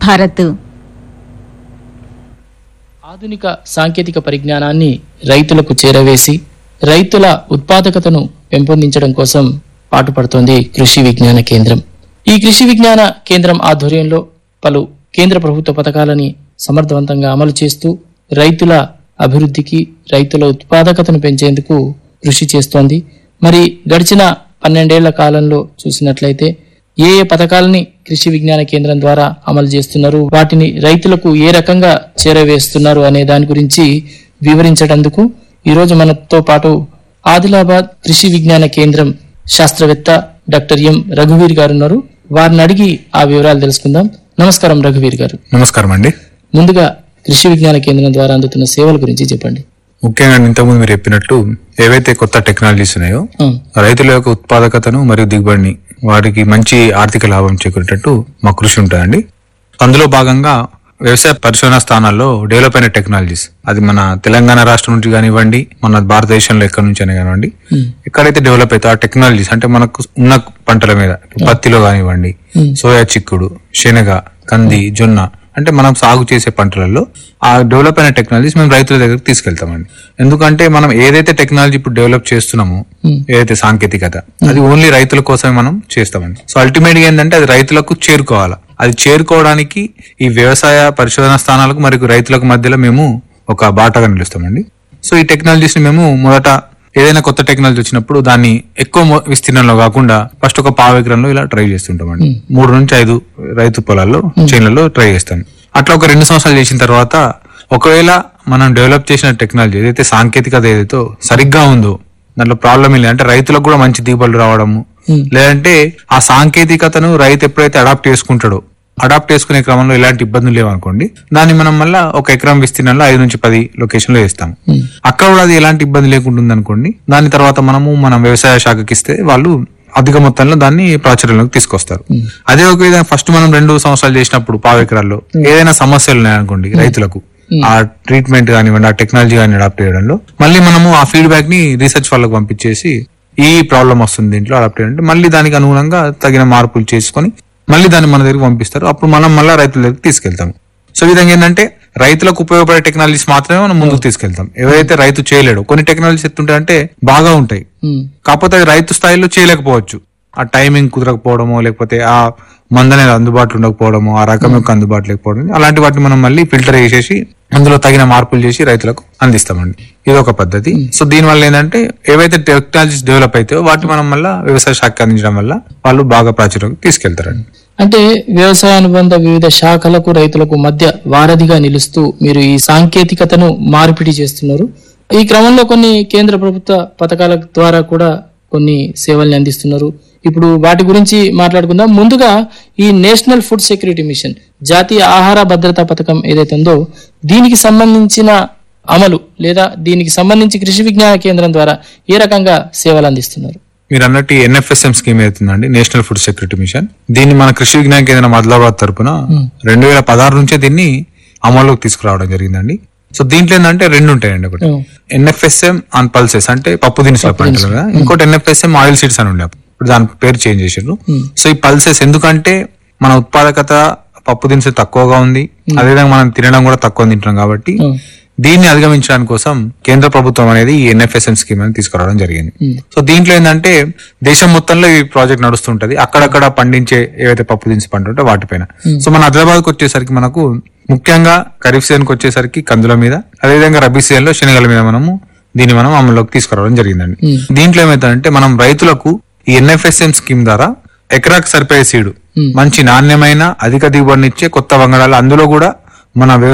భారత్ ఆధునిక సాంకేతిక పరిజ్ఞానాన్ని రైతులకు చేరవేసి రైతుల ఉత్పాదకతను పెంపొందించడం కోసం పాటుపడుతోంది కృషి విజ్ఞాన కేంద్రం ఈ కృషి విజ్ఞాన కేంద్రం ఆధ్వర్యంలో పలు కేంద్ర ప్రభుత్వ పథకాలని సమర్థవంతంగా అమలు చేస్తూ రైతుల అభివృద్ధికి రైతుల ఉత్పాదకతను పెంచేందుకు కృషి చేస్తోంది మరి గడిచిన పన్నెండేళ్ల కాలంలో చూసినట్లయితే ఏ ఏ పథకాలని కృషి విజ్ఞాన కేంద్రం ద్వారా అమలు చేస్తున్నారు వాటిని రైతులకు ఏ రకంగా చేరవేస్తున్నారు అనే దాని గురించి వివరించడందుకు ఈ రోజు మనతో పాటు ఆదిలాబాద్ కృషి విజ్ఞాన కేంద్రం శాస్త్రవేత్త డాక్టర్ ఎం రఘువీర్ గారు ఉన్నారు వారిని అడిగి ఆ వివరాలు తెలుసుకుందాం నమస్కారం రఘువీర్ గారు నమస్కారం అండి ముందుగా కృషి విజ్ఞాన కేంద్రం ద్వారా అందుతున్న సేవల గురించి చెప్పండి ముఖ్యంగా ఇంతకుముందు మీరు చెప్పినట్టు ఏవైతే కొత్త టెక్నాలజీస్ ఉన్నాయో ఆ, రైతుల యొక్క ఉత్పాదకతను మరియు దిగుబడిని వాటికి మంచి ఆర్థిక లాభం చేకూరేటట్టు మా కృషి ఉంటుందండి అందులో భాగంగా వ్యవసాయ పరిశోధన స్థానాల్లో డెవలప్ అయిన టెక్నాలజీస్ అది మన తెలంగాణ రాష్ట్రం నుంచి కానివ్వండి మన భారతదేశంలో ఎక్కడి నుంచి అయినా కానివ్వండి ఎక్కడైతే డెవలప్ అయితే ఆ టెక్నాలజీస్ అంటే మనకు ఉన్న పంటల మీద పత్తిలో కానివ్వండి సోయా చిక్కుడు శనగ కంది జొన్న అంటే మనం సాగు చేసే పంటలలో ఆ డెవలప్ అయిన టెక్నాలజీస్ మేము రైతుల దగ్గరికి తీసుకెళ్తామండి ఎందుకంటే మనం ఏదైతే టెక్నాలజీ ఇప్పుడు డెవలప్ చేస్తున్నామో ఏదైతే సాంకేతికత అది ఓన్లీ రైతుల కోసమే మనం చేస్తామండి సో అల్టిమేట్ గా ఏంటంటే అది రైతులకు చేరుకోవాలా అది చేరుకోవడానికి ఈ వ్యవసాయ పరిశోధన స్థానాలకు మరియు రైతులకు మధ్యలో మేము ఒక బాటగా నిలుస్తామండి సో ఈ టెక్నాలజీస్ ని మేము మొదట ఏదైనా కొత్త టెక్నాలజీ వచ్చినప్పుడు దాన్ని ఎక్కువ మొ- విస్తీర్ణంలో కాకుండా ఫస్ట్ ఒక పావు ఎకరంలో ఇలా ట్రై చేస్తుంటామండి మూడు నుంచి ఐదు రైతు పొలాల్లో చేనులలో ట్రై చేస్తాం అట్లా ఒక రెండు సంవత్సరాలు చేసిన తర్వాత ఒకవేళ మనం డెవలప్ చేసిన టెక్నాలజీ ఏదైతే సాంకేతికత ఏదైతే సరిగ్గా ఉందో దాంట్లో ప్రాబ్లం లేదు అంటే రైతులకు కూడా మంచి దిగుబడులు రావడము లేదంటే ఆ సాంకేతికతను రైతు ఎప్పుడైతే అడాప్ట్ చేసుకుంటాడో అడాప్ట్ చేసుకునే క్రమంలో ఎలాంటి ఇబ్బందులు లేవనుకోండి దాన్ని మనం మళ్ళా ఒక ఎకరం విస్తీర్ణంలో ఐదు నుంచి పది లొకేషన్ లో వేస్తాం అక్కడ కూడా అది ఎలాంటి ఇబ్బంది లేకుండా ఉందనుకోండి దాని తర్వాత మనము మన వ్యవసాయ శాఖకి ఇస్తే వాళ్ళు అధిక మొత్తంలో దాన్ని ప్రాచుర్యంలోకి తీసుకొస్తారు అదే ఒక విధంగా ఫస్ట్ మనం రెండు సంవత్సరాలు చేసినప్పుడు పావు ఎకరాల్లో ఏదైనా సమస్యలు ఉన్నాయనుకోండి రైతులకు ఆ ట్రీట్మెంట్ కానివ్వండి ఆ టెక్నాలజీ కానీ అడాప్ట్ చేయడంలో మళ్ళీ మనము ఆ ఫీడ్బ్యాక్ ని రీసెర్చ్ వాళ్ళకి పంపించేసి ఈ ప్రాబ్లం వస్తుంది దీంట్లో అడాప్ట్ చేయండి మళ్ళీ దానికి అనుగుణంగా తగిన మార్పులు చేసుకొని మళ్ళీ దాన్ని మన దగ్గరికి పంపిస్తారు అప్పుడు మనం మళ్ళీ రైతుల దగ్గరికి తీసుకెళ్తాం సో ఈ విధంగా ఏంటంటే రైతులకు ఉపయోగపడే టెక్నాలజీస్ మాత్రమే మనం ముందుకు తీసుకెళ్తాం ఏవైతే రైతు చేయలేడు కొన్ని టెక్నాలజీస్ ఎత్తుంటాయంటే బాగా ఉంటాయి ఉమ్, కాకపోతే అది రైతు స్థాయిలో చేయలేకపోవచ్చు ఆ టైమింగ్ కుదరకపోవడమో లేకపోతే ఆ మందు అనేది అందుబాటులో ఉండకపోవడమో ఆ రకం యొక్క అందుబాటు లేకపోవడం అలాంటి వాటిని మనం మళ్ళీ ఫిల్టర్ చేసేసి అందులో తగిన మార్పులు చేసి రైతులకు అందిస్తామండి ఇది ఒక పద్ధతి సో దీని వల్ల ఏంటంటే ఏవైతే టెక్నాలజీస్ డెవలప్ అవుతాయో వాటిని మనం మళ్ళీ వ్యవసాయ శాఖ అందించడం వల్ల వాళ్ళు బాగా ప్రాచుర్యం తీసుకెళ్తారండి అంటే వ్యవసాయ అనుబంధ వివిధ శాఖలకు రైతులకు మధ్య వారధిగా నిలుస్తూ మీరు ఈ సాంకేతికతను మార్పిడి చేస్తున్నారు ఈ క్రమంలో కొన్ని కేంద్ర ప్రభుత్వ పథకాల ద్వారా కూడా కొన్ని సేవల్ని అందిస్తున్నారు ఇప్పుడు వాటి గురించి మాట్లాడుకుందాం ముందుగా ఈ నేషనల్ ఫుడ్ సెక్యూరిటీ మిషన్ జాతీయ ఆహార భద్రతా పథకం ఏదైతే ఉందో దీనికి సంబంధించిన అమలు లేదా దీనికి సంబంధించి కృషి విజ్ఞాన కేంద్రం ద్వారా ఏ రకంగా సేవలు అందిస్తున్నారు మీరు అన్నట్టు ఎన్ఎఫ్ఎస్ఎం స్కీమ్ అవుతుందండి నేషనల్ ఫుడ్ సెక్యూరిటీ మిషన్ దీన్ని మన కృషి విజ్ఞాన కేంద్రం ఆదిలాబాద్ తరపున రెండు వేల పదహారు నుంచే దీన్ని అమల్లోకి తీసుకురావడం జరిగిందండి సో దీంట్లో ఏంటంటే రెండు ఉంటాయండి ఒకటి ఉం. ఎన్ఎఫ్ఎస్ఎం ఆన్ పల్సెస్ అంటే పప్పు దినుసుల పంటలు కదా ఇంకోటి ఎన్ఎఫ్ఎస్ఎం ఆయిల్ సీడ్స్ అని ఉండే అప్పుడు. ఇప్పుడు దాని పేరు చేంజ్ చేసారు సో ఈ పల్సెస్ ఎందుకంటే మన ఉత్పాదకత పప్పు దినుసులు తక్కువగా ఉంది అదేవిధంగా మనం తినడం కూడా తక్కువ తింటున్నాం కాబట్టి ఉం. దీన్ని అధిగమించడానికి కోసం కేంద్ర ప్రభుత్వం అనేది ఈ ఎన్ఎఫ్ఎస్ఎం స్కీమ్ అని తీసుకురావడం జరిగింది సో దీంట్లో ఏంటంటే దేశం మొత్తంలో ఈ ప్రాజెక్ట్ నడుస్తుంటది అక్కడక్కడ పండించే ఏవైతే పప్పు దినుసు పంట ఉంటే వాటిపైన సో మన హైదరాబాద్కి వచ్చేసరికి మనకు ముఖ్యంగా ఖరీఫ్ సీజన్ కి వచ్చేసరికి కందుల మీద అదేవిధంగా రబీ సీజన్ లో శనగల మీద మనము దీన్ని మనం అమల్లోకి తీసుకురావడం జరిగిందండి దీంట్లో ఏమైతుందంటే మనం రైతులకు ఈ ఎన్ఎఫ్ఎస్ఎం స్కీమ్ ద్వారా ఎకరాకు సరిపోయే సీడు మంచి నాణ్యమైన అధిక దిగుబడినిచ్చే కొత్త వంగడాలు అందులో కూడా మన వ్యవసాయ